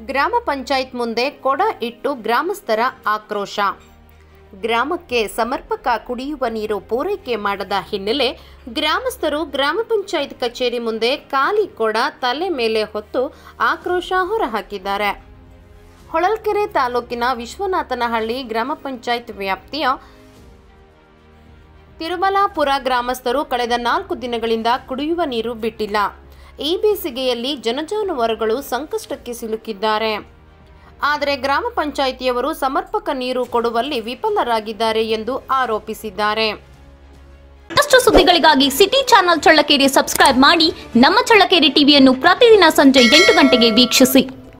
ಗ್ರಾಮ ಪಂಚಾಯತ್ ಮುಂದೆ ಕೊಡ ಇಟ್ಟು ಗ್ರಾಮಸ್ಥರ ಆಕ್ರೋಶ ಗ್ರಾಮಕ್ಕೆ ಸಮರ್ಪಕ ಕುಡಿಯುವ ನೀರು ಪೂರೈಕೆ ಮಾಡದ ಹಿನ್ನೆಲೆ ಗ್ರಾಮಸ್ಥರು ಗ್ರಾಮ ಪಂಚಾಯತ್ ಕಚೇರಿ ಮುಂದೆ ಖಾಲಿ ಕೊಡ ತಲೆ ಮೇಲೆ ಹೊತ್ತು ಆಕ್ರೋಶ ಹೊರಹಾಕಿದ್ದಾರೆ ಹೊಳಲ್ಕೆರೆ ತಾಲೂಕಿನ ವಿಶ್ವನಾಥನಹಳ್ಳಿ ಗ್ರಾಮ ಪಂಚಾಯತ್ ವ್ಯಾಪ್ತಿಯ ತಿರುಮಲಾಪುರ ಗ್ರಾಮಸ್ಥರು ಕಳೆದ ನಾಲ್ಕು ದಿನಗಳಿಂದ ಕುಡಿಯುವ ನೀರು ಬಿಟ್ಟಿಲ್ಲ ಈ ಬೇಸಿಗೆಯಲ್ಲಿ ಜನಜಾನುವಾರುಗಳು ಸಂಕಷ್ಟಕ್ಕೆ ಸಿಲುಕಿದ್ದಾರೆ ಆದರೆ ಗ್ರಾಮ ಪಂಚಾಯಿತಿಯವರು ಸಮರ್ಪಕ ನೀರು ಕೊಡುವಲ್ಲಿ ವಿಫಲರಾಗಿದ್ದಾರೆ ಎಂದು ಆರೋಪಿಸಿದ್ದಾರೆ ಮತ್ತಷ್ಟು ಸುದ್ದಿಗಳಿಗಾಗಿ ಸಿಟಿ ಚಾನೆಲ್ ಚಳ್ಳಕೆರೆ ಸಬ್ಸ್ಕ್ರೈಬ್ ಮಾಡಿ ನಮ್ಮ ಚಳ್ಳಕೆರೆ ಟಿವಿಯನ್ನು ಪ್ರತಿದಿನ ಸಂಜೆ ಎಂಟು ಗಂಟೆಗೆ ವೀಕ್ಷಿಸಿ